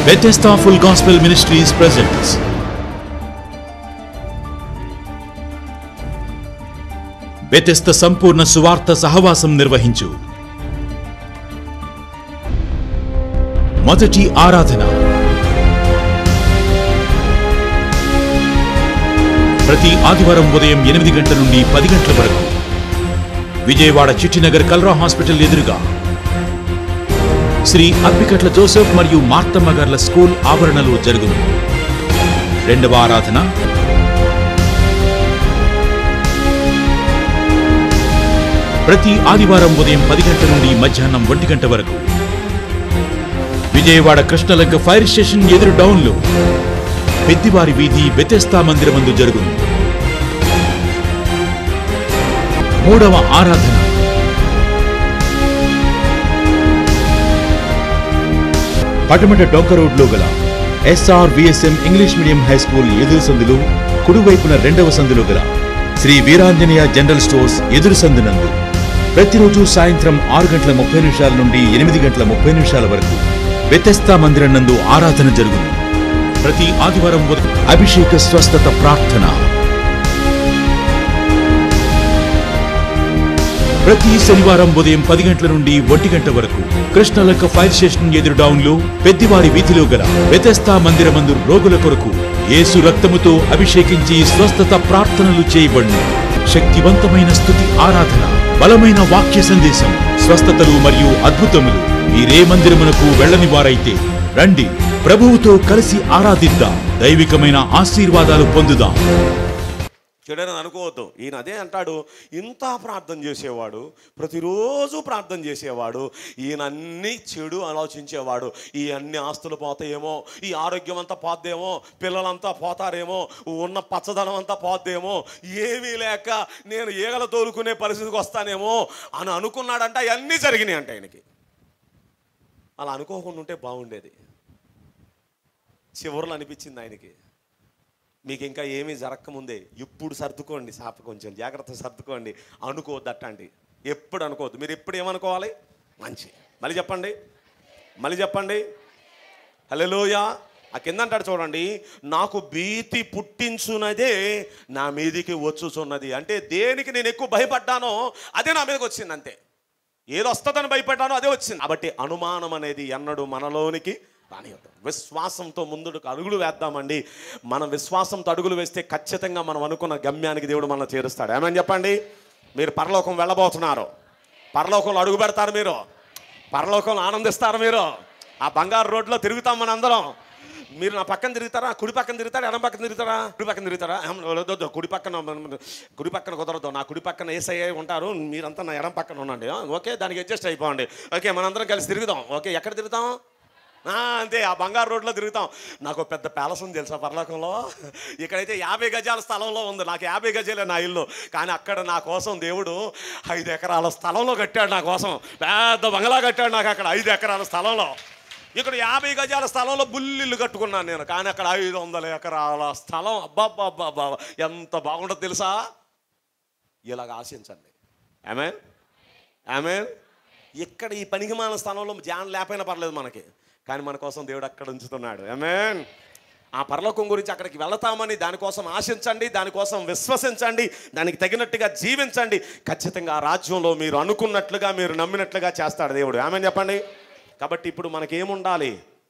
Bethesda Full Gospel Ministries presents Bethesda సంపూర్ణ సువార్త సహవాసం నిర్వహించు మొదటి ఆరాధన ప్రతి ఆదివారం ఉదయం ఎనిమిది గంటల నుండి పది గంటల వరకు విజయవాడ చిట్టినగర్ కల్రా హాస్పిటల్ ఎదురుగా శ్రీ అప్పికట్ల జోసెఫ్ మరియు మార్తమ్మ గార్ల స్కూల్ ఆవరణలో జరుగును రెండవ ఆరాధన ప్రతి ఆదివారం ఉదయం పది గంటల నుండి మధ్యాహ్నం ఒంటి గంట వరకు విజయవాడ కృష్ణలంక ఫైర్ స్టేషన్ ఎదురు డౌన్లో పెద్దివారి వీధి బెతెస్తా మందిరమందు జరుగును మూడవ ఆరాధన పటమట డొంక రోడ్లో గల SR VSM English medium high school ఎదురు సందులు కుడివైపున రెండవ సందులో గల శ్రీ వీరాంజనేయ జనరల్ స్టోర్స్ ఎదురు సందునందు ప్రతిరోజు సాయంత్రం ఆరు గంటల ముప్పై నిమిషాల నుండి ఎనిమిది గంటల ముప్పై నిమిషాల వరకు వ్యతస్థా మందిరం నందు ఆరాధన జరుగును ప్రతి ఆదివారం ఉదయం అభిషేక స్వస్థత ప్రార్థన ప్రతి శనివారం ఉదయం పది గంటల నుండి ఒంటి గంట వరకు కృష్ణలంక ఫైర్ స్టేషన్ ఎదురు డౌన్ లో పెద్దివారి వీధిలో గల వ్యతస్థా మందిరమందు రోగుల కొరకు యేసు రక్తముతో అభిషేకించి స్వస్థత ప్రార్థనలు చేయబడును శక్తివంతమైన స్థుతి ఆరాధన బలమైన వాక్య సందేశం స్వస్థతలు మరియు అద్భుతములు మీరే మందిరమునకు వెళ్ళని వారైతే రండి ప్రభువుతో కలిసి ఆరాధిద్దాం దైవికమైన ఆశీర్వాదాలు పొందుదాం చెడని అనుకోవద్దు ఈయన అదే అంటాడు ఇంత ప్రార్థన చేసేవాడు ప్రతిరోజు ప్రార్థన చేసేవాడు ఈయన అన్ని చెడు ఆలోచించేవాడు ఈ అన్ని ఆస్తులు పోతాయేమో ఈ ఆరోగ్యం అంతా పోద్దేమో పిల్లలంతా పోతారేమో ఉన్న పచ్చదనం అంతా పోద్దేమో ఏమీ లేక నేను ఈగల తోలుకునే పరిస్థితికి వస్తానేమో అని అనుకున్నాడంట అవన్నీ జరిగినాయి అంట ఆయనకి అలా అనుకోకుండా ఉంటే బాగుండేది చివరిలో అనిపించింది ఆయనకి మీకు ఇంకా ఏమీ జరగకముందే ఇప్పుడు సర్దుకోండి సాప కొంచెం జాగ్రత్త సర్దుకోండి అనుకోవద్దు అట్టండి ఎప్పుడు అనుకోవద్దు మీరు ఎప్పుడు ఏమనుకోవాలి మంచి మళ్ళీ చెప్పండి మళ్ళీ చెప్పండి హలోయ ఆ కింద అంటాడు చూడండి నాకు భీతి పుట్టించున్నదే నా మీదికి వచ్చుచున్నది అంటే దేనికి నేను ఎక్కువ భయపడ్డానో అదే నా మీదకి వచ్చింది అంతే ఏది వస్తుందని భయపడ్డానో అదే వచ్చింది కాబట్టి అనుమానం అనేది ఎన్నడూ మనలోనికి రానివ్వదు విశ్వాసంతో ముందుకు అడుగులు వేద్దామండి మనం విశ్వాసంతో అడుగులు వేస్తే ఖచ్చితంగా మనం అనుకున్న గమ్యానికి దేవుడు మనల్ని చేరుస్తాడు ఏమని చెప్పండి మీరు పరలోకం వెళ్ళబోతున్నారు పరలోకంలో అడుగు పెడతారు మీరు పరలోకంలో ఆనందిస్తారు మీరు ఆ బంగారు రోడ్లో తిరుగుతాం మన అందరం మీరు నా పక్కన తిరుగుతారా కుడి పక్కన తిరుగుతారా ఎడం పక్కన తిరుగుతారా కుడి పక్కన తిరుగుతారా ఏం వద్దొద్దు, కుడి పక్కన కుడి పక్కన కుదరదు నా కుడి పక్కన ఏసఐ ఉంటారు మీరంతా నా ఎడం పక్కన ఉండండి ఆ, ఓకే దానికి అడ్జస్ట్ అయిపోండి ఓకే మనందరం కలిసి తిరుగుదాం ఓకే ఎక్కడ తిరుగుతాం ఆ, అంతే ఆ బంగారు రోడ్లో తిరుగుతాం నాకు ఒక పెద్ద ప్యాలెస్ ఉంది తెలుసా పర్లోకంలో ఇక్కడైతే యాభై గజాల స్థలంలో ఉంది నాకు యాభై గజాలే నా ఇల్లు కానీ అక్కడ నా కోసం దేవుడు ఐదు ఎకరాల స్థలంలో కట్టాడు నా కోసం పెద్ద బంగ్లా కట్టాడు నాకు అక్కడ ఐదు ఎకరాల స్థలంలో ఇక్కడ యాభై గజాల స్థలంలో బుల్లిల్లు కట్టుకున్నాను నేను కానీ అక్కడ ఐదు వందల ఎకరాల స్థలం అబ్బాబ్బాబ్బా ఎంత బాగుంటుందో తెలుసా ఇలాగ ఆశించండి ఆమె ఆమె ఇక్కడ ఈ పనికిమాల స్థానంలో జాన్ లేకపోయినా పర్లేదు మనకి కానీ మన కోసం దేవుడు అక్కడ ఉంచుతున్నాడు ఆమెన్ ఆ పరలోకం గురించి అక్కడికి వెళతామని దానికోసం ఆశించండి దానికోసం విశ్వసించండి దానికి తగినట్టుగా జీవించండి ఖచ్చితంగా ఆ రాజ్యంలో మీరు అనుకున్నట్లుగా మీరు నమ్మినట్లుగా చేస్తాడు దేవుడు ఆమెన్ చెప్పండి కాబట్టి ఇప్పుడు మనకేముండాలి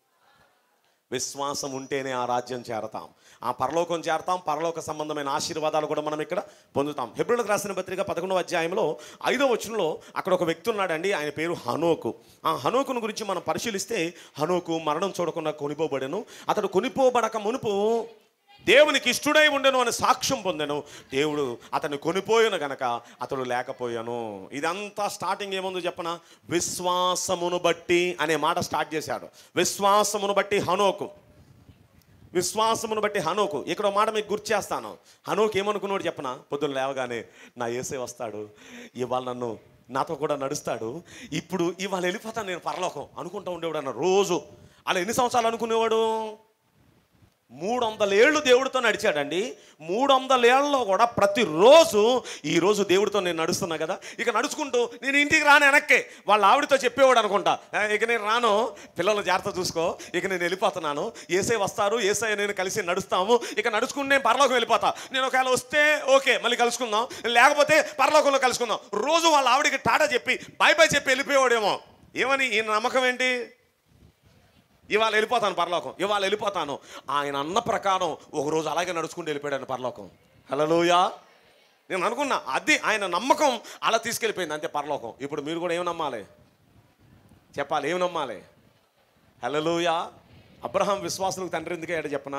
విశ్వాసం ఉంటేనే ఆ రాజ్యం చేరతాం ఆ పరలోకం చేరతాం పరలోక సంబంధమైన ఆశీర్వాదాలు కూడా మనం ఇక్కడ పొందుతాం హెబ్రిలకు రాసిన పత్రిక పదకొండవ అధ్యాయంలో ఐదో వచనంలో అక్కడ ఒక వ్యక్తి ఉన్నాడండి ఆయన పేరు హనోకు ఆ హనోకును గురించి మనం పరిశీలిస్తే హనోకు మరణం చూడకుండా కొనిపోబడెను అతడు కొనిపోబడక మునుపు దేవునికి ఇష్టడై ఉండెను అని సాక్ష్యం పొందెను దేవుడు అతను కొనిపోయిన గనక అతడు లేకపోయాను ఇదంతా స్టార్టింగ్ ఏముందో చెప్పన విశ్వాసమును బట్టి అనే మాట స్టార్ట్ చేశాడు విశ్వాసమును బట్టి హనోకు విశ్వాసమును బట్టి హనోకు ఇక్కడ ఒక మాట మీకు గుర్తు చేస్తాను హనోకు ఏమనుకున్నాడు చెప్పన పొద్దున్న లేవగానే నా ఏసే వస్తాడు ఇవాళ నన్ను నాతో కూడా నడుస్తాడు ఇప్పుడు ఇవాళ వెళ్ళిపోతాను నేను పరలోకం అనుకుంటూ ఉండేవాడు అన్న రోజు అలా ఎన్ని సంవత్సరాలు అనుకునేవాడు మూడు వందల ఏళ్ళు దేవుడితో నడిచాడండి మూడు వందల ఏళ్ళలో కూడా ప్రతిరోజు ఈరోజు దేవుడితో నేను నడుస్తున్నా కదా ఇక నడుచుకుంటూ నేను ఇంటికి రాను వెనక్కే వాళ్ళ ఆవిడతో చెప్పేవాడు అనుకుంటా "ఆ, ఇక నేను రాను పిల్లలు జాగ్రత్త చూసుకో ఇక నేను వెళ్ళిపోతున్నాను ఏసై వస్తారు ఏసై నేను కలిసి నడుస్తాము ఇక నడుచుకుని నేను పరలోకం వెళ్ళిపోతా నేను ఒకవేళ వస్తే ఓకే మళ్ళీ కలుసుకుందాం లేకపోతే పరలోకంలో కలుసుకుందాం రోజు వాళ్ళ ఆవిడకి టాటా చెప్పి బాయ్ బాయ్ చెప్పి వెళ్ళిపోయాడేమో ఏమని ఈ నమ్మకం ఏంటి ఇవాళ వెళ్ళిపోతాను పరలోకం ఇవాళ వెళ్ళిపోతాను ఆయన అన్న ప్రకారం ఒక రోజు అలాగే నడుచుకుంటూ వెళ్ళిపోయాడు పరలోకం హలోయా నేను అనుకున్నా అది ఆయన నమ్మకం అలా తీసుకెళ్ళిపోయింది అంతే పరలోకం ఇప్పుడు మీరు కూడా ఏం నమ్మాలి చెప్పాలి ఏం నమ్మాలి హలోయా అబ్రహాం విశ్వాసులకు తండ్రి ఎందుకయ్యాడు చెప్పనా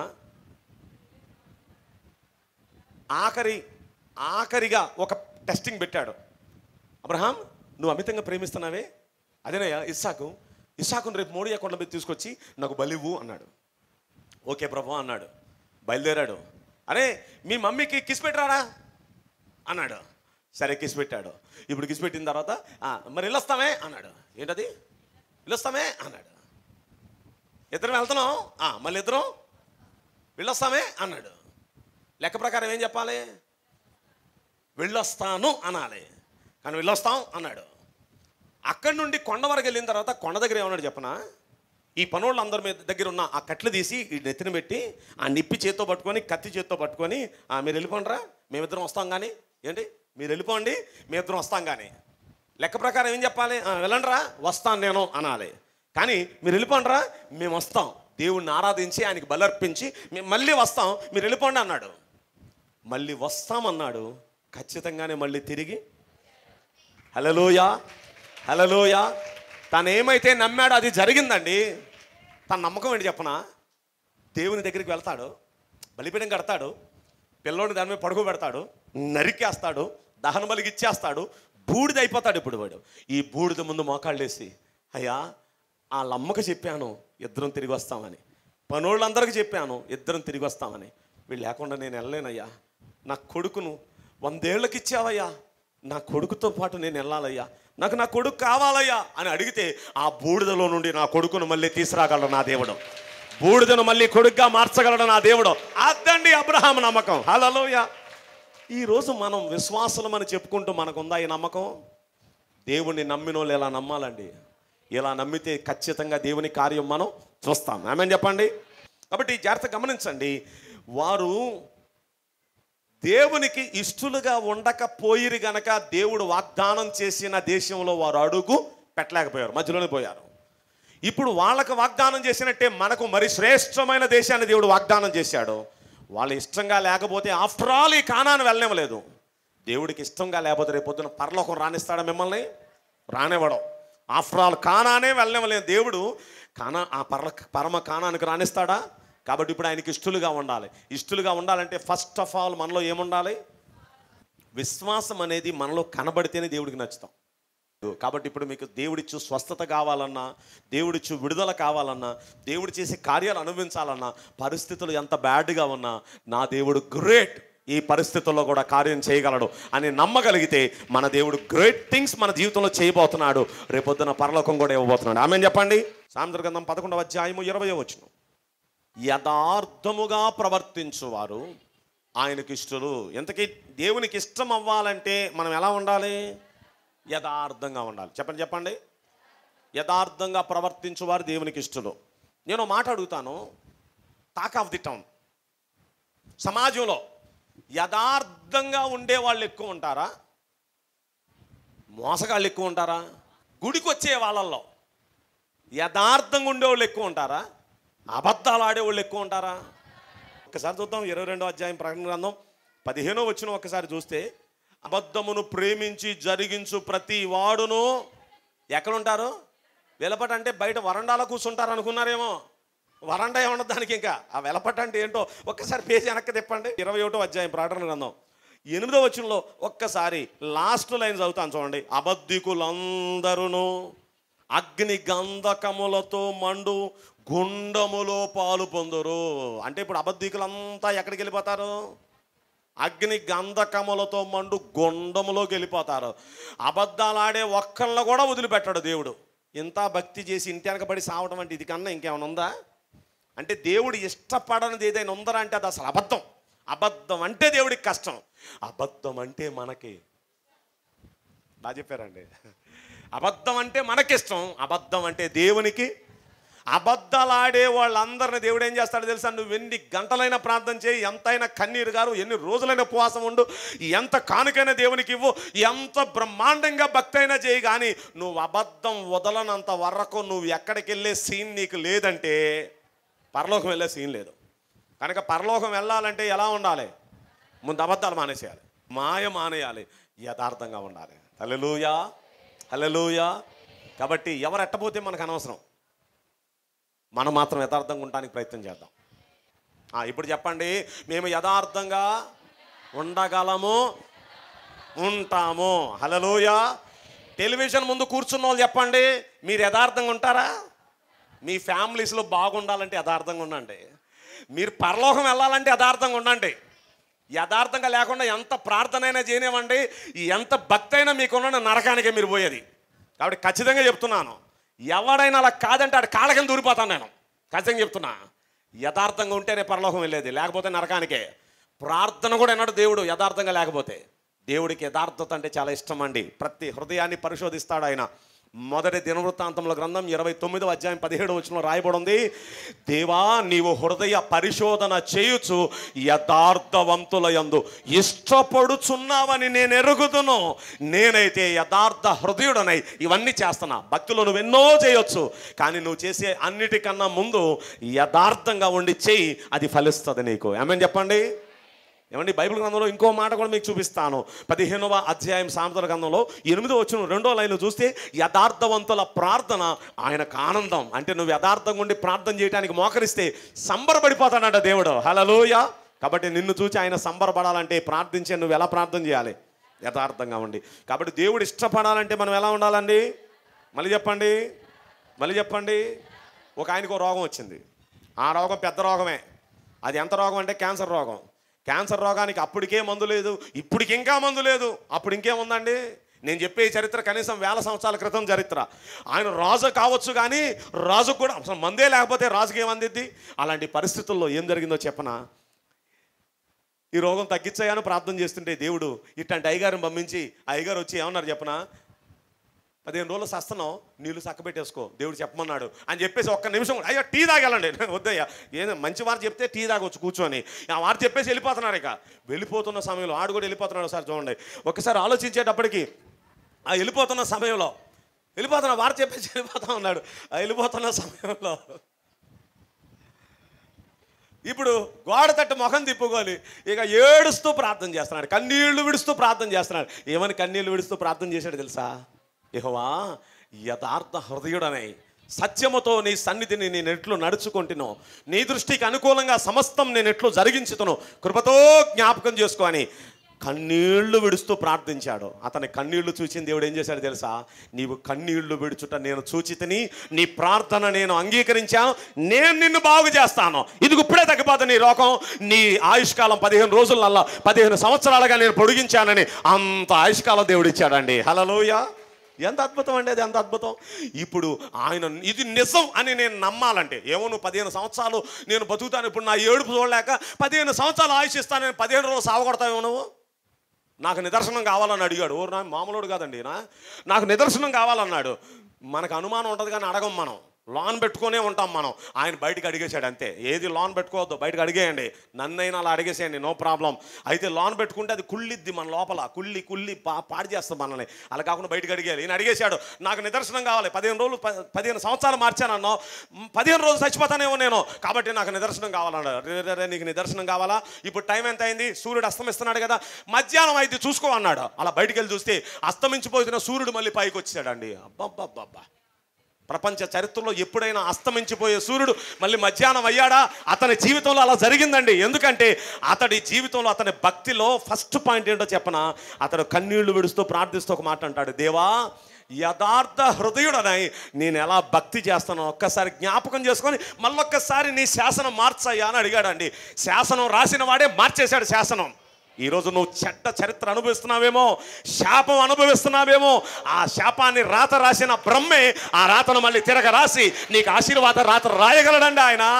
ఆఖరి ఆఖరిగా ఒక టెస్టింగ్ పెట్టాడు అబ్రహాం నువ్వు అమితంగా ప్రేమిస్తున్నావే అదేనయ్యా ఇస్సాకు ఇస్సాకును రేపు మోడీ అకౌంట్లో మీద తీసుకొచ్చి నాకు బలివ్వు అన్నాడు ఓకే ప్రభు అన్నాడు బయలుదేరాడు అరే మీ మమ్మీకి కిస్ పెట్టరారా అన్నాడు సరే కిస్ పెట్టాడు ఇప్పుడు కిస్ పెట్టిన తర్వాత "ఆ, మరి వెళ్ళొస్తామే అన్నాడు ఏంటది వెళ్ళొస్తామే అన్నాడు ఇద్దరం వెళ్తున్నాం "ఆ, మళ్ళీ ఇద్దరం వెళ్ళొస్తామే అన్నాడు లెక్క ప్రకారం ఏం చెప్పాలి వెళ్ళొస్తాను అనాలి కానీ వెళ్ళొస్తాం అన్నాడు అక్కడి నుండి కొండ వరకు వెళ్ళిన తర్వాత కొండ దగ్గర ఏమన్నాడు చెప్పనా ఈ పనులు అందరి మీద దగ్గర ఉన్న ఆ కట్లు తీసి ఈ నెత్తిన పెట్టి ఆ నిప్పి చేత్తో పట్టుకొని కత్తి చేత్తో పట్టుకొని "ఆ, మీరు వెళ్ళిపోండిరా మేమిద్దరం వస్తాం కానీ ఏంటి మీరు వెళ్ళిపోండి మేమిద్దరం వస్తాం కానీ లెక్క ప్రకారం ఏం చెప్పాలి "ఆ, వెళ్ళండిరా వస్తాను నేను అనాలి కానీ మీరు వెళ్ళిపోండిరా మేము వస్తాం దేవుణ్ణి ఆరాధించి ఆయనకి బలర్పించి మేము మళ్ళీ వస్తాం మీరు వెళ్ళిపోండి అన్నాడు మళ్ళీ వస్తామన్నాడు ఖచ్చితంగానే మళ్ళీ తిరిగి హలలోయ హలలోయ తను ఏమైతే నమ్మాడో అది జరిగిందండి తన నమ్మకం ఏంటి చెప్పనా దేవుని దగ్గరికి వెళ్తాడు బలిపీఠం కడతాడు పిల్లోని దాని మీద పడుకో పెడతాడు నరికేస్తాడు దహన బలికి ఇచ్చేస్తాడు బూడిద అయిపోతాడు ఇప్పుడు వాడు ఈ బూడిద ముందు మోకాళ్ళేసి అయ్యా ఆ లమ్మకి చెప్పాను ఇద్దరం తిరిగి వస్తామని పనోళ్ళందరికీ చెప్పాను ఇద్దరం తిరిగి వస్తామని వీళ్ళు లేకుండా నేను వెళ్ళలేనయ్యా నా కొడుకును వందేళ్లకి ఇచ్చావయ్యా నా కొడుకుతో పాటు నేను వెళ్ళాలయ్యా నాకు నా కొడుకు కావాలయ్యా అని అడిగితే ఆ బూడిదలో నుండి నా కొడుకును మళ్ళీ తీసుకురాగలడు నా దేవుడు బూడిదను మళ్ళీ కొడుగ్గా మార్చగలడు నా దేవుడు అద్దండి అబ్రహాం నమ్మకం హలోయ ఈరోజు మనం విశ్వాసులమని చెప్పుకుంటూ మనకుందా ఈ నమ్మకం దేవుణ్ణి నమ్మిన వాళ్ళు ఎలా నమ్మాలండి ఇలా నమ్మితే ఖచ్చితంగా దేవుని కార్యం మనం చూస్తాం ఆమె చెప్పండి కాబట్టి జాగ్రత్త గమనించండి వారు దేవునికి ఇష్టలుగా ఉండకపోయిరు గనక దేవుడు వాగ్దానం చేసిన దేశంలో వారు అడుగు పెట్టలేకపోయారు మధ్యలోనే పోయారు ఇప్పుడు వాళ్ళకు వాగ్దానం చేసినట్టే మనకు మరి శ్రేష్టమైన దేశాన్ని దేవుడు వాగ్దానం చేశాడు వాళ్ళు ఇష్టంగా లేకపోతే ఆఫ్టర్ ఆల్ ఈ కానాన్ని వెళ్ళనివ్వలేదు దేవుడికి ఇష్టంగా లేకపోతే రేపు పొద్దున పరలోకం రాణిస్తాడా మిమ్మల్ని రానివ్వడం ఆఫ్టర్ ఆల్ కానానే వెళ్ళనివ్వలేదు దేవుడు కానా ఆ పర్ల పరమ కానానికి రాణిస్తాడా కాబట్టి ఇప్పుడు ఆయనకి ఇష్టలుగా ఉండాలి ఇష్టలుగా ఉండాలంటే ఫస్ట్ ఆఫ్ ఆల్ మనలో ఏముండాలి విశ్వాసం అనేది మనలో కనబడితేనే దేవుడికి నచ్చుతాం కాబట్టి ఇప్పుడు మీకు దేవుడిచ్చు స్వస్థత కావాలన్నా దేవుడిచ్చు విడుదల కావాలన్నా దేవుడు చేసే కార్యాలు అనుభవించాలన్నా పరిస్థితులు ఎంత బ్యాడ్గా ఉన్నా నా దేవుడు గ్రేట్ ఈ పరిస్థితుల్లో కూడా కార్యం చేయగలడు అని నమ్మగలిగితే మన దేవుడు గ్రేట్ థింగ్స్ మన జీవితంలో చేయబోతున్నాడు రేపొద్దున పరలోకం కూడా ఇవ్వబోతున్నాడు ఆమె చెప్పండి సాంద్రగంధం పదకొండవ అధ్యాయము ఇరవై వచ్చిన యథార్థముగా ప్రవర్తించువారు ఆయనకి ఇష్టలు ఎంతకీ దేవునికి ఇష్టం అవ్వాలంటే మనం ఎలా ఉండాలి యథార్థంగా ఉండాలి చెప్పండి చెప్పండి యథార్థంగా ప్రవర్తించువారు దేవునికి ఇష్టలు నేను ఒక మాట అడుగుతాను టాక్ ఆఫ్ ది టౌన్ సమాజంలో యథార్థంగా ఉండే వాళ్ళు ఎక్కువ ఉంటారా మోసగాళ్ళు ఎక్కువ ఉంటారా గుడికి వచ్చే వాళ్ళల్లో యథార్థంగా ఉండేవాళ్ళు ఎక్కువ ఉంటారా అబద్ధాలు ఆడేవాళ్ళు ఎక్కువ ఉంటారా ఒకసారి చూద్దాం ఇరవై రెండో అధ్యాయం ప్రకటన గ్రంథం పదిహేనో వచ్చిన ఒకసారి చూస్తే అబద్ధమును ప్రేమించి జరిగించు ప్రతి వాడును ఎక్కడుంటారు వెలపట అంటే బయట వరండాలో కూర్చుంటారు అనుకున్నారేమో వరండా ఏమన్నది దానికి ఇంకా ఆ వెలపట అంటే ఏంటో ఒక్కసారి పేజీ వెనక్కి తిప్పండి ఇరవై ఒకటో అధ్యాయం ప్రకటన గ్రంథం ఎనిమిదో వచనంలో ఒక్కసారి లాస్ట్ లైన్ చదువుతాను చూడండి అబద్ధికులందరూను అగ్ని గంధకములతో మండు గుండములో పాలు పొందురు అంటే ఇప్పుడు అబద్ధికులంతా ఎక్కడికి వెళ్ళిపోతారు అగ్ని గంధకములతో మండు గుండములోకి వెళ్ళిపోతారు అబద్ధాలు ఆడే ఒక్కళ్ళ కూడా వదిలిపెట్టాడు దేవుడు ఇంత భక్తి చేసి ఇంటి వెనకబడి సావడం అంటే ఇది కన్నా ఇంకేమైనా ఉందా అంటే దేవుడు ఇష్టపడనిది ఏదైనా ఉందరా అంటే అది అసలు అబద్ధం అబద్ధం అంటే దేవుడికి కష్టం అబద్ధం అంటే మనకి బాగా చెప్పారండి అబద్ధం అంటే మనకిష్టం అబద్ధం అంటే దేవునికి అబద్ధాలాడే వాళ్ళందరిని దేవుడు ఏం చేస్తాడో తెలుసా నువ్వు ఎన్ని గంటలైనా ప్రార్థన చేయి ఎంతైనా కన్నీరు గారు ఎన్ని రోజులైనా ఉపవాసం ఉండు ఎంత కానుకైనా దేవునికి ఇవ్వు ఎంత బ్రహ్మాండంగా భక్తి అయినా చేయి కానీ నువ్వు అబద్ధం వదలనంత వరకు నువ్వు ఎక్కడికి వెళ్ళే సీన్ నీకు లేదంటే పరలోకం వెళ్ళే సీన్ లేదు కనుక పరలోకం వెళ్ళాలంటే ఎలా ఉండాలి ముందు అబద్ధాలు మానేసేయాలి మాయ మానేయాలి యథార్థంగా ఉండాలి హల్లెలూయా హల్లెలూయా కాబట్టి ఎవరు ఎట్టపోతే మనకు అనవసరం మనం మాత్రం యథార్థంగా ఉండడానికి ప్రయత్నం చేద్దాం ఆ, ఇప్పుడు చెప్పండి మేము యథార్థంగా ఉండగలము ఉంటాము హల్లెలూయా టెలివిజన్ ముందు కూర్చున్న వాళ్ళు చెప్పండి మీరు యథార్థంగా ఉంటారా మీ ఫ్యామిలీస్లో బాగుండాలంటే యథార్థంగా ఉండండి మీరు పరలోకం వెళ్ళాలంటే యథార్థంగా ఉండండి యథార్థంగా లేకుండా ఎంత ప్రార్థనైనా చేయనివ్వండి ఎంత భక్తి అయినా మీకున్న నరకానికే మీరు పోయేది కాబట్టి ఖచ్చితంగా చెప్తున్నాను ఎవడైనా అలా కాదంటే ఆడు కాళ్ళ కింద దూరిపోతాను నేను ఖచ్చితంగా చెప్తున్నా యథార్థంగా ఉంటేనే పరలోకం వెళ్ళేది లేకపోతే నరకానికే ప్రార్థన కూడా ఎన్నడు దేవుడు యథార్థంగా లేకపోతే దేవుడికి యథార్థత అంటే చాలా ఇష్టం అండి ప్రతి హృదయాన్ని పరిశోధిస్తాడు ఆయన మొదటి దినవృత్తాంతముల గ్రంథం ఇరవై తొమ్మిదో అధ్యాయం పదిహేడు వచనంలో రాయబడి ఉంది దేవా నీవు హృదయ పరిశోధన చేయుచు యథార్థవంతుల యందు ఇష్టపడుచున్నావని నేను ఎరుగుదును నేనైతే యథార్థ హృదయుడనై ఇవన్నీ చేస్తున్నా భక్తులు నువ్వు ఎన్నో చేయొచ్చు కానీ నువ్వు చేసే అన్నిటికన్నా ముందు యథార్థంగా ఉండి చెయ్యి అది ఫలిస్తుంది నీకు ఏమని చెప్పండి ఏమండి బైబిల్ గ్రంథంలో ఇంకో మాట కూడా మీకు చూపిస్తాను పదిహేనవ అధ్యాయం సామెతల గ్రంథంలో ఎనిమిదో వచ్చిన రెండో లైన్లో చూస్తే యథార్థవంతుల ప్రార్థన ఆయనకు ఆనందం అంటే నువ్వు యథార్థంగా ఉండి ప్రార్థన చేయడానికి మోకరిస్తే సంబరపడిపోతాడంట దేవుడు హలలోయ కాబట్టి నిన్ను చూసి ఆయన సంబరపడాలంటే ప్రార్థించే నువ్వు ఎలా ప్రార్థన చేయాలి యథార్థంగా ఉండి కాబట్టి దేవుడు ఇష్టపడాలంటే మనం ఎలా ఉండాలండి మళ్ళీ చెప్పండి మళ్ళీ చెప్పండి ఒక ఆయనకు ఒక రోగం వచ్చింది ఆ రోగం పెద్ద రోగమే అది ఎంత రోగం అంటే క్యాన్సర్ రోగం క్యాన్సర్ రోగానికి అప్పటికే మందు లేదు ఇప్పటికి ఇంకా మందు లేదు అప్పుడు ఇంకేముందండి నేను చెప్పే ఈ చరిత్ర కనీసం వేల సంవత్సరాల క్రితం చరిత్ర ఆయన రాజు కావచ్చు కానీ రాజు కూడా అసలు మందే లేకపోతే రాజుకి ఏమందిద్ది అలాంటి పరిస్థితుల్లో ఏం జరిగిందో చెప్పనా ఈ రోగం తగ్గించాయని ప్రార్థన చేస్తుంటే దేవుడు ఇట్లాంటి అయ్యగారిని పంపించి ఆ అయ్యగారు వచ్చి ఏమన్నారు చెప్పనా పదిహేను రోజులు సస్తనం నీళ్ళు చక్కబెట్టేసుకో దేవుడు చెప్పమన్నాడు అని చెప్పేసి ఒక్క నిమిషం కూడా, అయ్యో టీ తాగాలండి వద్దయ్యా ఏదో మంచి వారు చెప్తే టీ తాగొచ్చు కూర్చొని ఆ వారు చెప్పేసి వెళ్ళిపోతున్నారు ఇక వెళ్ళిపోతున్న సమయంలో ఆడు కూడా వెళ్ళిపోతున్నాడు సార్ చూడండి ఒకసారి ఆలోచించేటప్పటికి ఆ వెళ్ళిపోతున్న సమయంలో వెళ్ళిపోతున్న వారు చెప్పేసి వెళ్ళిపోతా ఉన్నాడు ఆ వెళ్ళిపోతున్న సమయంలో ఇప్పుడు గోడ తట్టు ముఖం తిప్పుకోవాలి ఇక ఏడుస్తూ ప్రార్థన చేస్తున్నాడు కన్నీళ్లు విడుస్తూ ప్రార్థన చేస్తున్నాడు ఏమని కన్నీళ్లు విడుస్తూ ప్రార్థన చేశాడు తెలుసా యెహోవా యథార్థ హృదయుడనై సత్యముతో నీ సన్నిధిని నేను ఎట్లు నడుచుకుంటున్నాను నీ దృష్టికి అనుకూలంగా సమస్తం నేను ఎట్లు జరిగించుతును కృపతో జ్ఞాపకం చేసుకో అని కన్నీళ్లు విడుస్తూ ప్రార్థించాడు అతని కన్నీళ్లు చూసిన దేవుడు ఏం చేశాడు తెలుసా నీవు కన్నీళ్లు విడుచుట నేను చూచితిని నీ ప్రార్థన నేను అంగీకరించాను నేను నిన్ను బాగు చేస్తాను ఇది ఇప్పుడే తగ్గిపోతుంది నీ రోగం నీ ఆయుష్కాలం పదిహేను రోజులల్లా పదిహేను సంవత్సరాలుగా నేను పొడిగించానని అంత ఆయుష్కాలం దేవుడు ఇచ్చాడండి హలోయ ఎంత అద్భుతం అండి అది ఎంత అద్భుతం ఇప్పుడు ఆయన ఇది నిజం అని నేను నమ్మాలంటే ఏమో నువ్వు పదిహేను సంవత్సరాలు నేను బతుకుతాను ఇప్పుడు నా ఏడుపు చూడలేక పదిహేను సంవత్సరాలు ఆయుష్ ఇస్తాను నేను పదిహేను రోజులు సావగొడతావేమో నువ్వు నాకు నిదర్శనం కావాలని అడిగాడు ఓ నా మామూలుడు కాదండి నా నాకు నిదర్శనం కావాలన్నాడు మనకు అనుమానం ఉంటుంది కానీ అడగం మనం లాన్ పెట్టుకునే ఉంటాం మనం ఆయన బయటకు అడిగేశాడు అంతే ఏది లాన్ పెట్టుకోవద్దు బయటకు అడిగేయండి నన్నైనా అలా అడిగేసేయండి నో ప్రాబ్లం అయితే లాన్ పెట్టుకుంటే అది కుళ్ళిద్ది మన లోపల కుళ్ళి కుళ్ళి పా పాడు చేస్తుంది మనల్ని అలా కాకుండా బయటకు అడిగేయాలి ఈయన అడిగేశాడు నాకు నిదర్శనం కావాలి పదిహేను రోజులు ప- పదిహేను సంవత్సరాలు మార్చానన్నో మ్, పదిహేను రోజులు చచ్చిపోతానేమో నేను కాబట్టి నాకు నిదర్శనం కావాలన్నాడు రే, రే, రే, నీకు నిదర్శనం కావాలా ఇప్పుడు టైం ఎంత అయింది సూర్యుడు అస్తమిస్తున్నాడు కదా మధ్యాహ్నం అయితే చూసుకో అన్నాడు అలా బయటికి వెళ్ళి చూస్తే అస్తమించిపోతున్న సూర్యుడు మళ్ళీ పైకి వచ్చాడండి అబ్బబ్బబ్బబ్బా ప్రపంచ చరిత్రలో ఎప్పుడైనా అస్తమించిపోయే సూర్యుడు మళ్ళీ మధ్యాహ్నం అయ్యాడా అతని జీవితంలో అలా జరిగిందండి ఎందుకంటే అతడి జీవితంలో అతని భక్తిలో ఫస్ట్ పాయింట్ ఏంటో చెప్పన అతడు కన్నీళ్లు విడుస్తూ ప్రార్థిస్తూ ఒక మాట అంటాడు దేవా యథార్థ హృదయుడనై నేను ఎలా భక్తి చేస్తానో ఒక్కసారి జ్ఞాపకం చేసుకొని మళ్ళొక్కసారి నీ శాసనం మార్చయ్యా అని అడిగాడండి శాసనం రాసిన వాడే మార్చేశాడు శాసనం ఈరోజు నువ్వు చెడ్డ చరిత్ర అనుభవిస్తున్నావేమో శాపం అనుభవిస్తున్నావేమో ఆ శాపాన్ని రాత రాసిన బ్రహ్మే ఆ రాతను మళ్ళీ తిరగ రాసి నీకు ఆశీర్వాద రాత రాయగలడండి ఆయన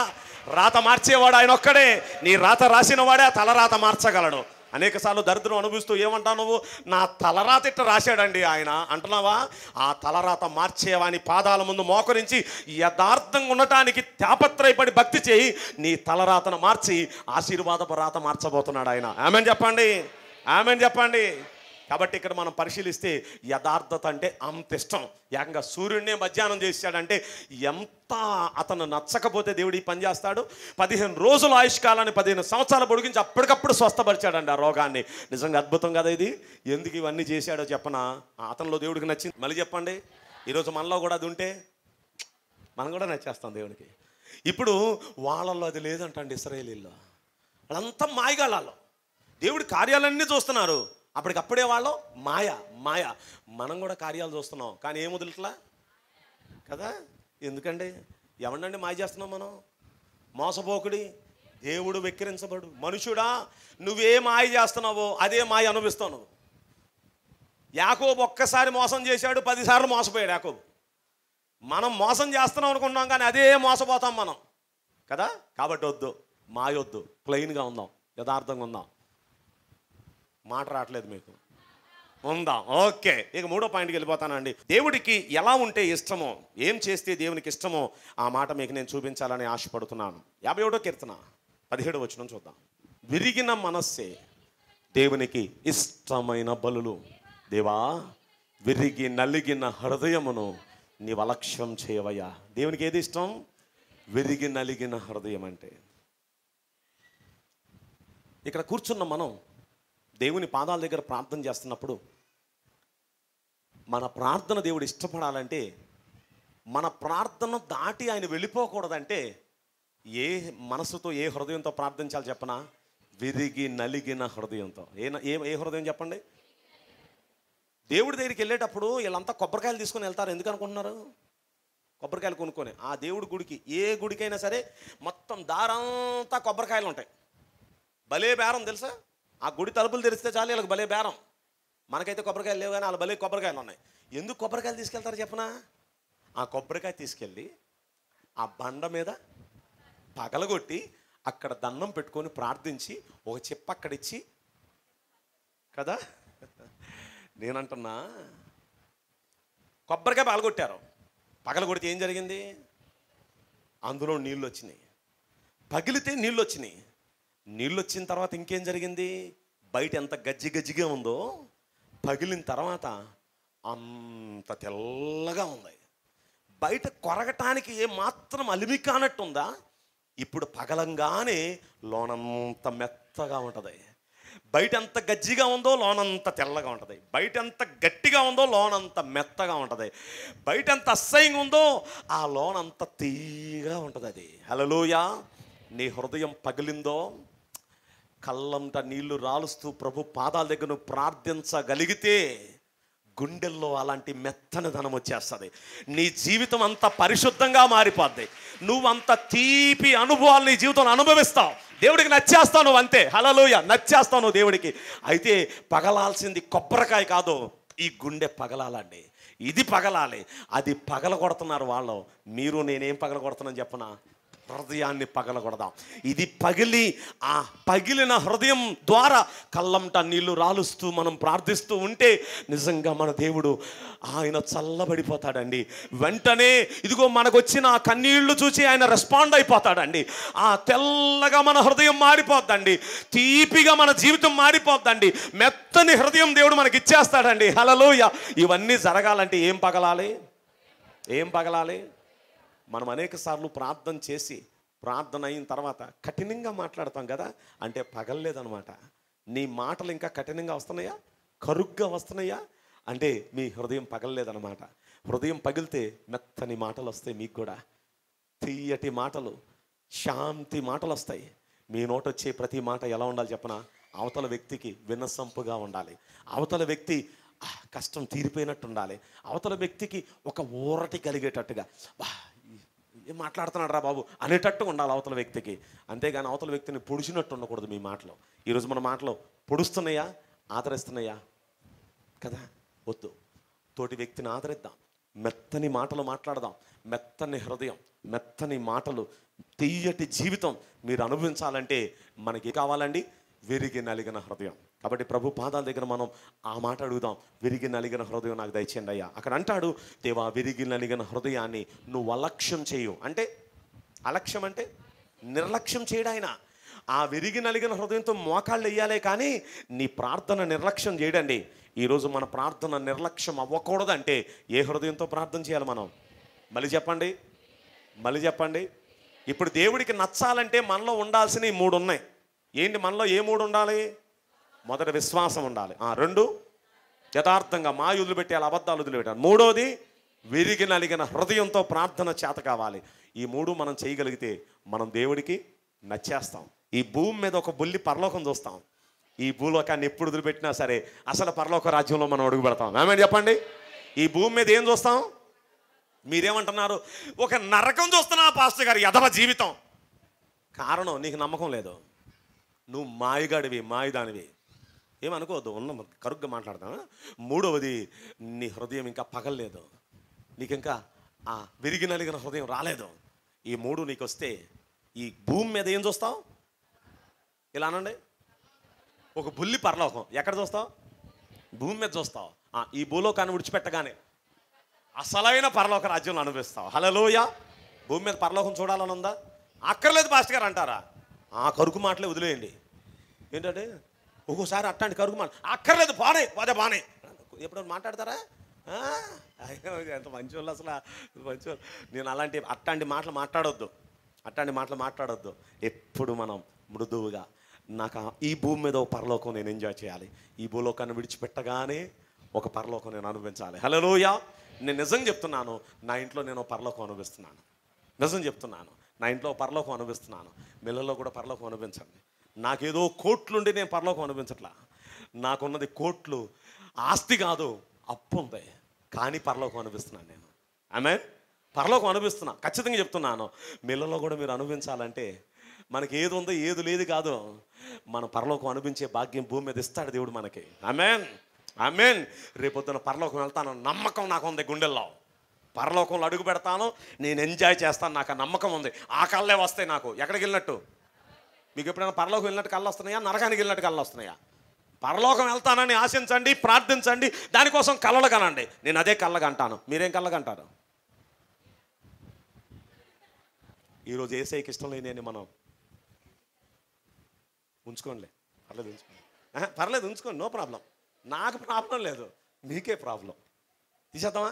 రాత మార్చేవాడు ఆయన ఒక్కడే నీ రాత రాసిన వాడే ఆ తలరాత మార్చగలడు అనేక సార్లు దరిద్రం అనుభవిస్తూ ఏమంటావు నువ్వు నా తలరాత ఇట్ట రాశాడండి ఆయన అంటున్నావా ఆ తలరాత మార్చేవాని పాదాల ముందు మోకరించి యథార్థంగా ఉండటానికి తాపత్రయపడి భక్తి చేయి నీ తలరాతను మార్చి ఆశీర్వాదపు రాత మార్చబోతున్నాడు ఆయన ఆమెన్ చెప్పండి ఆమెన్ చెప్పండి కాబట్టి ఇక్కడ మనం పరిశీలిస్తే యథార్థత అంటే అంత ఇష్టం ఏకంగా సూర్యుడినే మధ్యాహ్నం చేశాడంటే ఎంత అతను నచ్చకపోతే దేవుడు ఈ పని చేస్తాడు పదిహేను రోజుల ఆయుష్కాలాన్ని పదిహేను సంవత్సరాలు పొడిగించి అప్పటికప్పుడు స్వస్థపరిచాడండి ఆ రోగాన్ని నిజంగా అద్భుతం కదా ఇది ఎందుకు ఇవన్నీ చేశాడో చెప్పనా ఆ అతనిలో దేవుడికి నచ్చింది మళ్ళీ చెప్పండి ఈరోజు మనలో కూడా అది ఉంటే మనం కూడా నచ్చేస్తాం దేవునికి ఇప్పుడు వాళ్ళల్లో అది లేదంటండి ఇస్రాయేలీల్లో వాళ్ళంతా మాయగాళ్ళలో దేవుడి కార్యాలన్నీ చూస్తున్నారు అప్పటికప్పుడే వాళ్ళు మాయ మాయ మనం కూడా కార్యాలు చూస్తున్నాం కానీ ఏం వదులుట్లా కదా ఎందుకండి ఎవరినండి మాయ చేస్తున్నాం మనం మోసపోకుడి దేవుడు వెక్కిరించబడు మనుషుడా నువ్వే మాయ చేస్తున్నావో అదే మాయ అనుభవిస్తావు నువ్వు యాకోబు ఒక్కసారి మోసం చేశాడు పదిసార్లు మోసపోయాడు యాకోబు మనం మోసం చేస్తున్నాం అనుకుంటున్నాం కానీ అదే మోసపోతాం మనం కదా కాబట్టి వద్దు మాయొద్దు ప్లెయిన్గా ఉందాం యథార్థంగా ఉందాం మాట రావట్లేదు మీకు ఉందాం ఓకే ఇక మూడో పాయింట్కి వెళ్ళిపోతానండి దేవుడికి ఎలా ఉంటే ఇష్టమో ఏం చేస్తే దేవునికి ఇష్టమో ఆ మాట మీకు నేను చూపించాలని ఆశపడుతున్నాను యాభై ఒకటో కీర్తన పదిహేడు వచ్చిన చూద్దాం విరిగిన మనస్సే దేవునికి ఇష్టమైన బలులు దేవా విరిగి నలిగిన హృదయమును నీవు అలక్ష్యం చేయవయ్యా దేవునికి ఏది ఇష్టం విరిగి నలిగిన హృదయం అంటే ఇక్కడ కూర్చున్న మనం దేవుని పాదాల దగ్గర ప్రార్థన చేస్తున్నప్పుడు మన ప్రార్థన దేవుడు ఇష్టపడాలంటే మన ప్రార్థన దాటి ఆయన వెళ్ళిపోకూడదంటే ఏ మనసుతో ఏ హృదయంతో ప్రార్థించాలి చెప్పనా విరిగి నలిగిన హృదయంతో ఏ న- ఏ ఏ హృదయం చెప్పండి దేవుడి దగ్గరికి వెళ్ళేటప్పుడు వీళ్ళంతా కొబ్బరికాయలు తీసుకొని వెళ్తారు ఎందుకు అనుకుంటున్నారు కొబ్బరికాయలు కొనుక్కొని ఆ దేవుడి గుడికి ఏ గుడికైనా సరే మొత్తం దారంతా కొబ్బరికాయలు ఉంటాయి భలే బేరం తెలుసా ఆ గుడి తలుపులు తెరిస్తే చాలు వీళ్ళకి భలే బేరం మనకైతే కొబ్బరికాయలు లేవు కానీ వాళ్ళ భలే కొబ్బరికాయలు ఉన్నాయి ఎందుకు కొబ్బరికాయలు తీసుకెళ్తారు చెప్పనా ఆ కొబ్బరికాయ తీసుకెళ్ళి ఆ బండ మీద పగలగొట్టి అక్కడ దండం పెట్టుకొని ప్రార్థించి ఒక చెప్ప అక్కడిచ్చి కదా నేనంటున్నా కొబ్బరికాయ పగలగొట్టారు పగలగొడితే ఏం జరిగింది అందులో నీళ్ళు వచ్చినాయి పగిలితే నీళ్ళు వచ్చినాయి నీళ్ళు వచ్చిన తర్వాత ఇంకేం జరిగింది బయట ఎంత గజ్జి గజ్జిగా ఉందో పగిలిన తర్వాత అంత తెల్లగా ఉంది బయట కొరగటానికి ఏ మాత్రం అలిమి కానట్టుందా ఇప్పుడు పగలంగానే లోనంత మెత్తగా ఉంటుంది బయట ఎంత గజ్జిగా ఉందో లోనంత తెల్లగా ఉంటుంది బయట ఎంత గట్టిగా ఉందో లోనంత మెత్తగా ఉంటుంది బయట ఎంత అసహ్యంగా ఉందో ఆ లోనంత తీయగా ఉంటుంది అది హలోయా నీ హృదయం పగిలిందో కళ్ళంట నీళ్లు రాలుస్తూ ప్రభు పాదాల దగ్గర నువ్వు ప్రార్థించగలిగితే గుండెల్లో అలాంటి మెత్తని ధనం వచ్చేస్తుంది నీ జీవితం అంత పరిశుద్ధంగా మారిపోద్ది నువ్వు అంత తీపి అనుభవాలు నీ జీవితంలో అనుభవిస్తావు దేవుడికి నచ్చేస్తావు నువ్వు అంతే హలలోయ నచ్చేస్తావు నువ్వు దేవుడికి అయితే పగలాల్సింది కొబ్బరికాయ కాదు ఈ గుండె పగలాలండి ఇది పగలాలి అది పగల కొడుతున్నారు వాళ్ళు మీరు నేనేం పగల కొడుతున్నాను చెప్పనా హృదయాన్ని పగలగొడదాం ఇది పగిలి ఆ పగిలిన హృదయం ద్వారా కళ్ళంట నీళ్లు రాలుస్తూ మనం ప్రార్థిస్తూ ఉంటే నిజంగా మన దేవుడు ఆయన చల్లబడిపోతాడండి వెంటనే ఇదిగో మనకు వచ్చిన ఆ కన్నీళ్లు చూసి ఆయన రెస్పాండ్ అయిపోతాడండి ఆ తెల్లగా మన హృదయం మారిపోద్దండి తీపిగా మన జీవితం మారిపోద్దండి మెత్తని హృదయం దేవుడు మనకి ఇచ్చేస్తాడండి హలలోయ ఇవన్నీ జరగాలంటే ఏం పగలాలి ఏం పగలాలి మనం అనేక సార్లు ప్రార్థన చేసి ప్రార్థన అయిన తర్వాత కఠినంగా మాట్లాడతాం కదా అంటే పగలలేదనమాట నీ మాటలు ఇంకా కఠినంగా వస్తున్నాయా కరుగ్గా వస్తున్నాయా అంటే మీ హృదయం పగలలేదనమాట హృదయం పగిలితే మెత్తని మాటలు వస్తాయి మీకు కూడా తీయటి మాటలు శాంతి మాటలు వస్తాయి మీ నోట వచ్చే ప్రతి మాట ఎలా ఉండాలి చెప్పనా అవతల వ్యక్తికి వినసంపుగా ఉండాలి అవతల వ్యక్తి "ఆ, కష్టం తీరిపోయినట్టు ఉండాలి అవతల వ్యక్తికి ఒక ఊరటి కలిగేటట్టుగా "వా, ఏం మాట్లాడుతున్నాడు రా బాబు అనేటట్టు ఉండాలి అవతల వ్యక్తికి అంతేగాని అవతల వ్యక్తిని పొడిచినట్టు ఉండకూడదు మీ మాటలో ఈరోజు మన మాటలో పొడుస్తున్నాయా ఆదరిస్తున్నాయా కదా వద్దు తోటి వ్యక్తిని ఆదరిద్దాం మెత్తని మాటలు మాట్లాడదాం మెత్తని హృదయం మెత్తని మాటలు తీయటి జీవితం మీరు అనుభవించాలంటే మనకి ఏం కావాలండి విరిగి నలిగిన హృదయం కాబట్టి ప్రభు పాదాల దగ్గర మనం ఆ మాట అడుగుదాం విరిగి నలిగిన హృదయం నాకు దయచేయండి అయ్యా అక్కడ అంటాడు దేవా విరిగి నలిగిన హృదయాన్ని నువ్వు అలక్ష్యం చేయు అంటే అలక్ష్యం అంటే నిర్లక్ష్యం చేయడాయన ఆ విరిగి నలిగిన హృదయంతో మోకాళ్ళు వేయాలే కానీ నీ ప్రార్థన నిర్లక్ష్యం చేయడండి ఈరోజు మన ప్రార్థన నిర్లక్ష్యం అవ్వకూడదంటే ఏ హృదయంతో ప్రార్థన చేయాలి మనం మళ్ళీ చెప్పండి మళ్ళీ చెప్పండి ఇప్పుడు దేవుడికి నచ్చాలంటే మనలో ఉండాల్సిన ఈ మూడు ఉన్నాయి ఏంటి మనలో ఏ మూడు ఉండాలి మొదట విశ్వాసం ఉండాలి ఆ రెండు యథార్థంగా మా వదిలిపెట్టాలి అబద్ధాలు వదిలిపెట్టాలి మూడోది విరిగి నలిగిన హృదయంతో ప్రార్థన చేత కావాలి ఈ మూడు మనం చేయగలిగితే మనం దేవుడికి నచ్చేస్తాం ఈ భూమి మీద ఒక బుల్లి పరలోకం చూస్తాం ఈ భూలోకాన్ని ఎప్పుడు వదిలిపెట్టినా సరే అసలు పరలోక రాజ్యంలో మనం అడుగు పెడతాం ఏమని చెప్పండి ఈ భూమి మీద ఏం చూస్తాం మీరేమంటున్నారు ఒక నరకం చూస్తున్నా పాస్టర్ గారు యథవ జీవితం కారణం నీకు నమ్మకం లేదు నువ్వు మాయగాడివి మాయదానివి ఏమనుకోవద్దు ఉన్న కరుగ్గా మాట్లాడతాను మూడవది నీ హృదయం ఇంకా పగలలేదు నీకు ఇంకా ఆ విరిగి నలిగిన హృదయం రాలేదు ఈ మూడు నీకు వస్తే ఈ భూమి మీద ఏం చూస్తావు ఇలా అనండి ఒక బుల్లి పరలోకం ఎక్కడ చూస్తావు భూమి మీద చూస్తావు ఆ, ఈ భూలోకాన్ని విడిచిపెట్టగానే అసలైన పరలోక రాజ్యంలో అనుభవిస్తావు హలోయ భూమి మీద పరలోకం చూడాలని ఉందా అక్కర్లేదు పాస్టర్ గారు అంటారా ఆ కరుకు మాటలే వదిలేయండి ఏంటంటే ఒక్కోసారి అట్లాంటి కరుకు మాట అక్కర్లేదు బానే పోదే బానే ఎప్పుడైనా మాట్లాడతారా ఆ? అయ్యో, ఎంత మంచి వాళ్ళు అసలు మంచి వాళ్ళు. నేను అలాంటి అట్లాంటి మాటలు మాట్లాడొద్దు అట్లాంటి మాటలు మాట్లాడొద్దు ఎప్పుడు మనం మృదువుగా నాకు ఆ- ఈ భూమి మీద ఒక పరలోకం నేను ఎంజాయ్ చేయాలి ఈ భూలోకాన్ని విడిచిపెట్టగానే ఒక పరలోకం నేను అనుభవించాలి హలోయ నేను నిజం చెప్తున్నాను నా ఇంట్లో నేను ఒక పరలోకం అనుభవిస్తున్నాను నిజం చెప్తున్నాను నా ఇంట్లో ఒక పరలోకం అనుభవిస్తున్నాను మిల్లలో కూడా పరలోకం అనుభవించండి నాకేదో కోట్లుండి నేను పరలోకం అనుభవించట్లా నాకున్నది కోట్లు ఆస్తి కాదు అప్పు ఉంది కానీ పరలోకం అనుభవిస్తున్నాను నేను ఆమె పరలోకం అనుభవిస్తున్నా ఖచ్చితంగా చెప్తున్నాను మిల్లలో కూడా మీరు అనుభవించాలంటే మనకి ఏది ఉందో ఏది లేదు కాదు మన పరలోకం అనుభవించే భాగ్యం భూమి మీద ఇస్తాడు దేవుడు మనకి ఆమెన్ ఆమెన్ రేపొద్దున పరలోకం వెళ్తాను నమ్మకం నాకు ఉంది గుండెల్లో పరలోకంలో అడుగు పెడతాను నేను ఎంజాయ్ చేస్తాను నాకు ఆ నమ్మకం ఉంది ఆ కళ్ళే వస్తాయి నాకు ఎక్కడికి వెళ్ళినట్టు మీకు ఎప్పుడైనా పరలోకం వెళ్ళినట్టు కళ్ళు వస్తున్నాయా నరకానికి వెళ్ళినట్టు కళ్ళు వస్తున్నాయా పరలోకం వెళ్తానని ఆశించండి ప్రార్థించండి దానికోసం కళ్ళలు కనండి నేను అదే కళ్ళగా అంటాను మీరేం కళ్ళగా అంటారు ఈరోజు ఏసైకి ఇష్టం లేని మనం ఉంచుకోండి పర్లేదు ఉంచుకోండి ఆహా, పర్లేదు ఉంచుకోండి నో ప్రాబ్లం నాకు ప్రాబ్లం లేదు నీకే ప్రాబ్లం తీసేద్దామా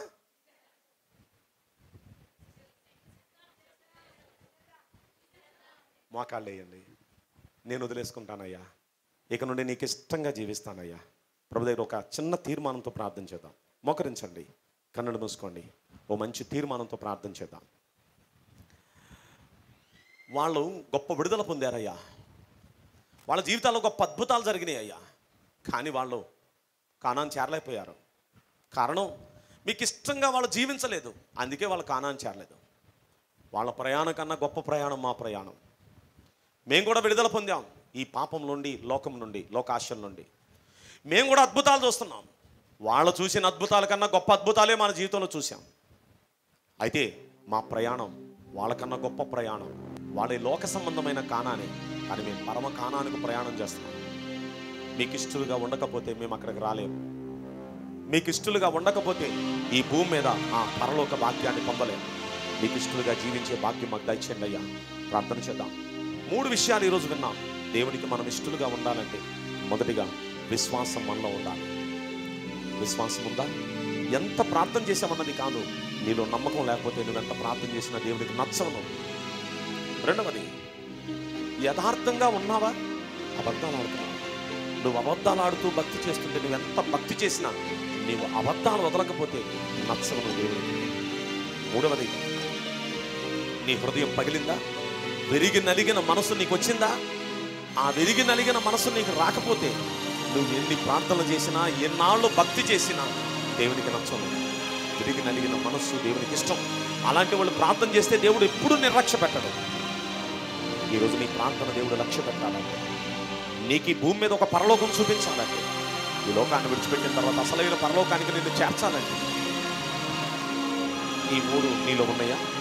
మోకాళ్ళు వేయండి నేను వదిలేసుకుంటానయ్యా ఇక నుండి నీకు ఇష్టంగా జీవిస్తానయ్యా ప్రభు దగ్గర ఒక చిన్న తీర్మానంతో ప్రార్థన చేద్దాం మోకరించండి కన్నుడు మూసుకోండి ఓ మంచి తీర్మానంతో ప్రార్థన చేద్దాం వాళ్ళు గొప్ప విడుదల పొందారయ్యా వాళ్ళ జీవితాల్లో గొప్ప అద్భుతాలు జరిగినాయి అయ్యా కానీ వాళ్ళు కానాన్ని చేరలేకపోయారు కారణం మీకు ఇష్టంగా వాళ్ళు జీవించలేదు అందుకే వాళ్ళు కానాన్ని చేరలేదు వాళ్ళ ప్రయాణం కన్నా గొప్ప ప్రయాణం మా ప్రయాణం మేము కూడా విడుదల పొందాం ఈ పాపం నుండి లోకం నుండి లోకాశం నుండి మేము కూడా అద్భుతాలు చూస్తున్నాం వాళ్ళు చూసిన అద్భుతాల కన్నా గొప్ప అద్భుతాలే మన జీవితంలో చూసాం అయితే మా ప్రయాణం వాళ్ళకన్నా గొప్ప ప్రయాణం వాళ్ళ ఈ లోక సంబంధమైన కానానే కానీ మేము పరమ కానానికి ప్రయాణం చేస్తున్నాం మీకు ఇష్టలుగా ఉండకపోతే మేము అక్కడికి రాలేము మీకు ఇష్టలుగా ఉండకపోతే ఈ భూమి మీద ఆ పరలోక భాగ్యాన్ని పొందలేము మీకు ఇష్టలుగా జీవించే భాగ్యం మాకు దయచేయండి అయ్యా ప్రార్థన చేద్దాం మూడు విషయాలు ఈరోజు విన్నాం దేవునికి మనం ఇష్టలుగా ఉండాలంటే మొదటిగా విశ్వాసం మనలో ఉండాలి విశ్వాసం ఉందా ఎంత ప్రార్థన చేసామన్నది కాదు నీలో నమ్మకం లేకపోతే నువ్వు ఎంత ప్రార్థన చేసినా దేవునికి నచ్చవను రెండవది యథార్థంగా ఉన్నావా అబద్ధాలు ఆడుతున్నావా నువ్వు అబద్ధాలు ఆడుతూ భక్తి చేస్తుంటే నువ్వు ఎంత భక్తి చేసినా నీవు అబద్ధాలు వదలకపోతే నచ్చవను దేవునికి మూడవది నీ హృదయం పగిలిందా విరిగి నలిగిన మనసు నీకు వచ్చిందా ఆ విరిగి నలిగిన మనసు నీకు రాకపోతే నువ్వు ఎన్ని ప్రార్థనలు చేసినా ఎన్నాళ్ళు భక్తి చేసినా దేవునికి నచ్చదు విరిగి నలిగిన మనస్సు దేవునికి ఇష్టం అలాంటి వాళ్ళు ప్రార్థన చేస్తే దేవుడు ఎప్పుడూ నిర్లక్ష్య పెట్టడు ఈరోజు నీ ప్రార్థన దేవుడు లక్ష్య పెట్టాలంటే నీకు ఈ భూమి మీద ఒక పరలోకం చూపించాలంటే ఈ లోకాన్ని విడిచిపెట్టిన తర్వాత అసలైన పరలోకానికి నిన్ను చేర్చాలంటే ఈ మూడు నీలో ఉన్నాయా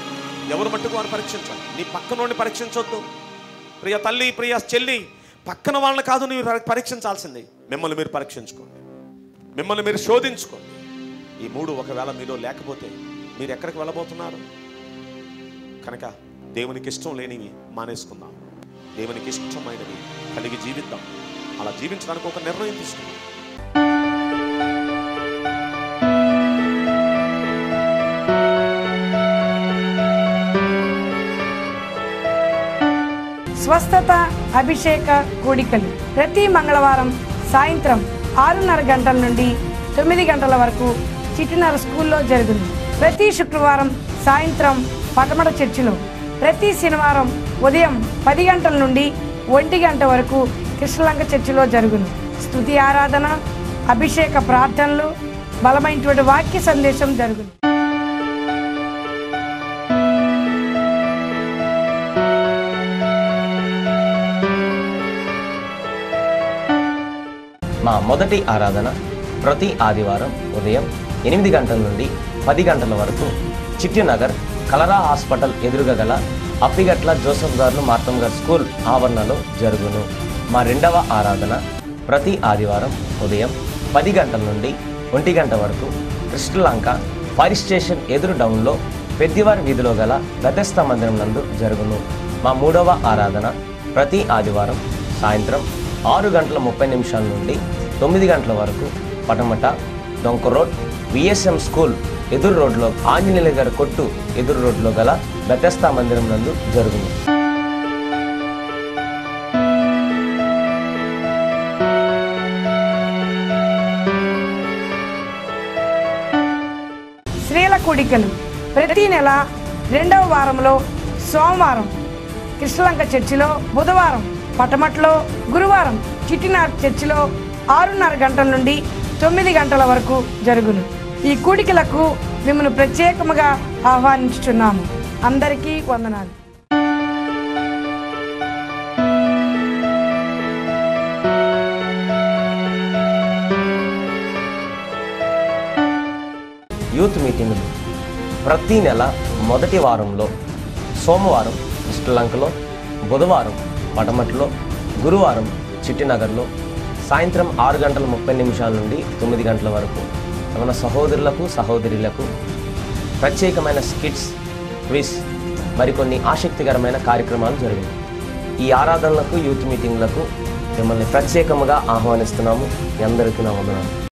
ఎవరు మట్టుకు వారు పరీక్షించాలి నీ పక్కనోడిని పరీక్షించొద్దు ప్రియ తల్లి ప్రియ చెల్లి పక్కన వాళ్ళని కాదు నీవు పరి- పరీక్షించాల్సింది మిమ్మల్ని మీరు పరీక్షించుకోండి మిమ్మల్ని మీరు శోధించుకోండి ఈ మూడు ఒకవేళ మీలో లేకపోతే మీరు ఎక్కడికి వెళ్ళబోతున్నారు కనుక దేవునికి ఇష్టం లేనివి మానేసుకుందాం దేవునికి ఇష్టమైనవి కలిగి జీవిద్దాం అలా జీవించడానికి ఒక నిర్ణయం తీసుకుందాం స్వస్థత అభిషేక కూడికలు ప్రతి మంగళవారం సాయంత్రం ఆరున్నర గంటల నుండి తొమ్మిది గంటల వరకు చిటినర స్కూల్లో జరుగును ప్రతి శుక్రవారం సాయంత్రం పటమట చర్చిలో ప్రతి శనివారం ఉదయం పది గంటల నుండి ఒంటి గంట వరకు కృష్ణలంక చర్చిలో జరుగును స్తుతి ఆరాధన అభిషేక ప్రార్థనలు బలమైనటువంటి వాక్య సందేశం జరుగును మా మొదటి ఆరాధన ప్రతి ఆదివారం ఉదయం ఎనిమిది గంటల నుండి పది గంటల వరకు చిట్టినగర్ కలరా హాస్పిటల్ ఎదురుగా గల అప్పిగట్ల జోసఫ్ గారు మార్తమ్ గారు స్కూల్ ఆవరణలో జరుగును మా రెండవ ఆరాధన ప్రతి ఆదివారం ఉదయం పది గంటల నుండి ఒంటి గంట వరకు కృష్ణలంక ఫైర్ స్టేషన్ ఎదురు డౌన్లో పెద్దివారి వీధిలో గల గతస్థ మందిరం నందు జరుగును మా మూడవ ఆరాధన ప్రతి ఆదివారం సాయంత్రం ఆరు గంటల ముప్పై నిమిషాల నుండి తొమ్మిది గంటల వరకు పటమట డొంక రోడ్ విఎస్ఎం స్కూల్ ఎదురు రోడ్లో ఆంజనేయుల గారి కొట్టు ఎదురు రోడ్లో గల బెతస్తా మందిరం నందు జరుగును స్త్రీల కూడికలు ప్రతి నెల రెండవ వారంలో సోమవారం కృష్ణలంక చర్చిలో బుధవారం పటమట్లో గురువారం చిట్టినార్ చర్చిలో ఆరున్నర గంటల నుండి తొమ్మిది గంటల వరకు జరుగును ఈ కూడికలకు మిమ్మల్ని ప్రత్యేకముగా ఆహ్వానించుచున్నాము అందరికీ వందనాలు యూత్ మీటింగులు ప్రతి నెల మొదటి వారంలో సోమవారం శ్రీలంకలో బుధవారం పటమట్లో గురువారం చిట్టినగర్లో సాయంత్రం ఆరు గంటల ముప్పై నిమిషాల నుండి తొమ్మిది గంటల వరకు మన సహోదరులకు సహోదరులకు ప్రత్యేకమైన స్కిట్స్ క్విజ్ మరికొన్ని ఆసక్తికరమైన కార్యక్రమాలు జరిగాయి ఈ ఆరాధనలకు యూత్ మీటింగ్లకు మిమ్మల్ని ప్రత్యేకముగా ఆహ్వానిస్తున్నాము మీ అందరికీ నా వందనాలు